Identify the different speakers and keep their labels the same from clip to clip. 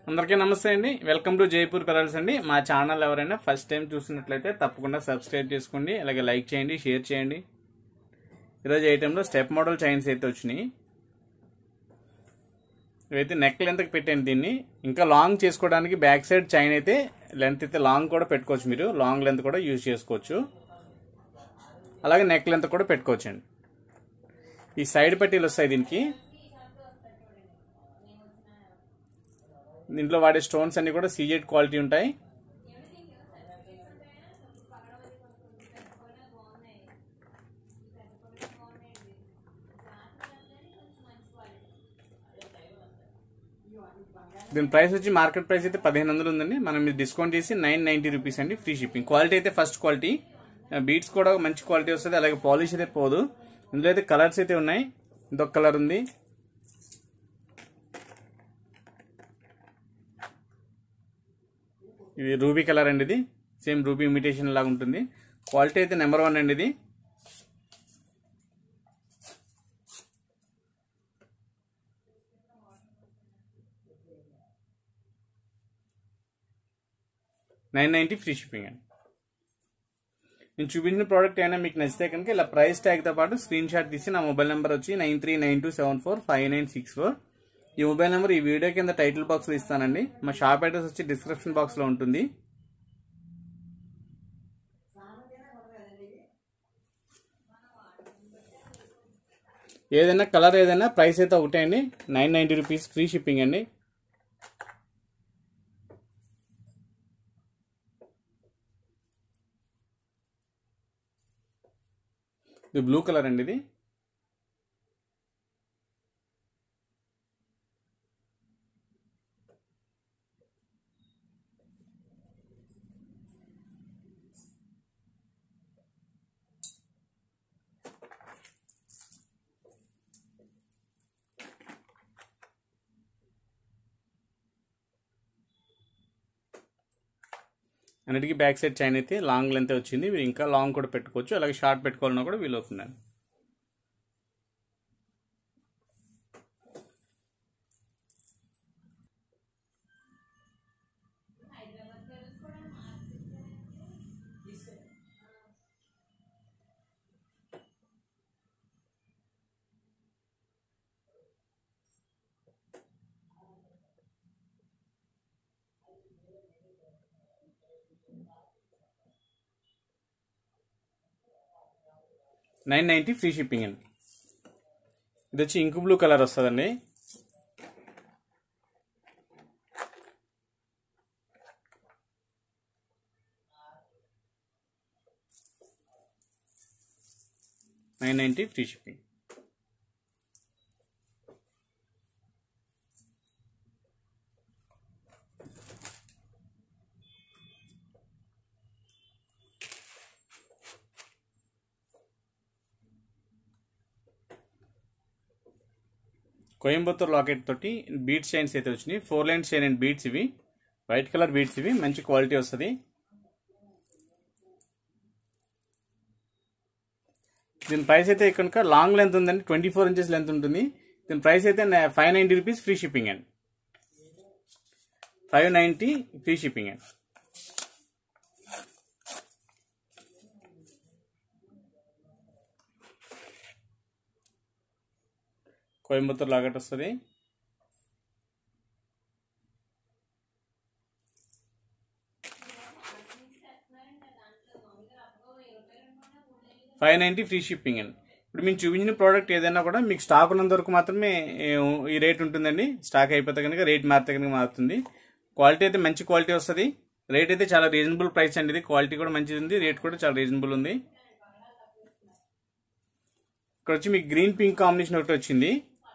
Speaker 1: అందరికీ నమస్తే అండి వెల్కమ్ టు జైపూర్ పెరల్స్ అండి మా ఛానల్ ఎవరైనా ఫస్ట్ టైం చూసినట్లయితే తప్పకుండా సబ్స్క్రైబ్ చేసుకోండి అలాగే లైక్ చేయండి షేర్ చేయండి ఈరోజు ఐటెంలో స్టెప్ మోడల్ చైన్స్ అయితే వచ్చినాయి ఇవైతే నెక్ లెంత్కి పెట్టండి దీన్ని ఇంకా లాంగ్ చేసుకోవడానికి బ్యాక్ సైడ్ చైన్ అయితే లెంత్ అయితే లాంగ్ కూడా పెట్టుకోవచ్చు మీరు లాంగ్ లెంత్ కూడా యూజ్ చేసుకోవచ్చు అలాగే నెక్ లెంత్ కూడా పెట్టుకోవచ్చండి ఈ సైడ్ పట్టీలు వస్తాయి దీనికి దీంట్లో వాడే స్టోన్స్ అన్ని కూడా సీజెడ్ క్వాలిటీ ఉంటాయి దీని ప్రైస్ వచ్చి మార్కెట్ ప్రైస్ అయితే పదిహేను వందలు ఉందండి మనం ఇది డిస్కౌంట్ చేసి నైన్ నైన్టీ రూపీస్ అండి ఫ్రీ షిప్పింగ్ క్వాలిటీ అయితే ఫస్ట్ క్వాలిటీ బీట్స్ కూడా మంచి క్వాలిటీ వస్తుంది అలాగే పాలిష్ అయితే పోదు ఇందులో అయితే కలర్స్ అయితే ఉన్నాయి ఇంకొక కలర్ ఉంది ఇది రూబీ కలర్ అండి ఇది సేమ్ రూబీ ఇమిటేషన్ లాగా ఉంటుంది క్వాలిటీ అయితే నెంబర్ వన్ అండి ఇది నైన్ నైంటీ ఫ్రీ షిప్పింగ్ అండి నేను చూపించిన ప్రోడక్ట్ అయినా మీకు నచ్చితే కనుక ఇలా ప్రైస్ ట్యాగ్తో పాటు స్క్రీన్ షాట్ తీసి నా మొబైల్ నెంబర్ వచ్చి nine three nine two seven four five nine six four ఈ మొబైల్ నెంబర్ ఈ వీడియో కింద టైటిల్ బాక్స్లో ఇస్తానండి మా షాప్ అడ్రస్ వచ్చి డిస్క్రిప్షన్ బాక్స్లో ఉంటుంది ఏదైనా కలర్ ఏదైనా ప్రైస్ అయితే ఒకటే అండి nine ninety rupees free shipping అండి ఇది బ్లూ కలర్ అండి ఇది అన్నిటికీ బ్యాక్ సైడ్ చైన్ అయితే లాంగ్ లెంత్ వచ్చింది మీరు ఇంకా లాంగ్ కూడా పెట్టుకోవచ్చు అలాగే షార్ట్ పెట్టుకోవాలన్నా కూడా వీలవుతుందండి నైన్ నైంటీ ఫ్రీ షిప్పింగ్ అండి ఇది వచ్చి ఇంకు బ్లూ కలర్ వస్తుందండి nine ninety free shipping Coimbatore locket తోటి బీట్స్ చైన్స్ అయితే వచ్చినాయి four line chain and beads ఇవి వైట్ కలర్ బీట్స్ ఇవి మంచి క్వాలిటీ వస్తుంది దీని ప్రైస్ అయితే కనుక లాంగ్ లెంత్ ఉందండి ట్వంటీ ఫోర్ ఇంచెస్ లెంత్ ఉంటుంది దీని ప్రైస్ అయితే five ninety rupees free shipping అండి ఫైవ్ నైంటీ ఫ్రీ షిప్పింగ్ అండి కోయంబత్తూర్ లాగట్ వస్తుంది ఫైవ్ నైంటీ ఫ్రీ షిప్పింగ్ అండి ఇప్పుడు మేము చూపించిన ప్రోడక్ట్ ఏదైనా కూడా మీకు స్టాక్ ఉన్నంత వరకు మాత్రమే ఈ రేట్ ఉంటుందండి స్టాక్ అయిపోతే కనుక రేట్ మారితే కనుక మారుతుంది క్వాలిటీ అయితే మంచి క్వాలిటీ వస్తుంది రేట్ అయితే చాలా రీజనబుల్ ప్రైస్ అండి ఇది క్వాలిటీ కూడా మంచిది ఉంది రేట్ కూడా చాలా రీజనబుల్ ఉంది ఇక్కడ వచ్చి మీకు గ్రీన్ పింక్ కాంబినేషన్ ఒకటి వచ్చింది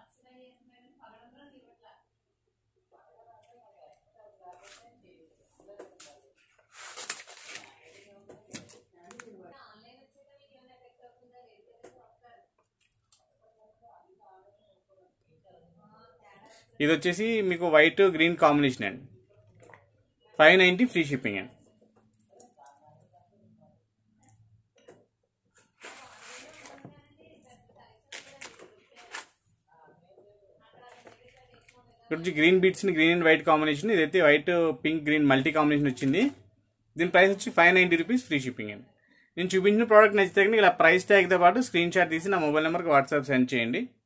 Speaker 1: ఇది వచ్చేసి మీకు వైట్ గ్రీన్ కాంబినేషన్ అండి ఫైవ్ నైంటీ ఫ్రీ షిప్పింగ్ అండి ఇక్కడ వచ్చి గ్రీన్ బీట్స్ని గ్రీన్ అండ్ వైట్ కాంబినేషన్ ఇదైతే white pink green multi combination వచ్చింది దీని ప్రైస్ వచ్చి five ninety rupees free shipping అండి నేను చూపించిన ప్రోడక్ట్ నచ్చితే కనుక ఇలా ప్రైస్ ట్యాగ్తో పాటు స్క్రీన్ షాట్ తీసి నా మొబైల్ నెంబర్కి వాట్సాప్ సెండ్ చేయండి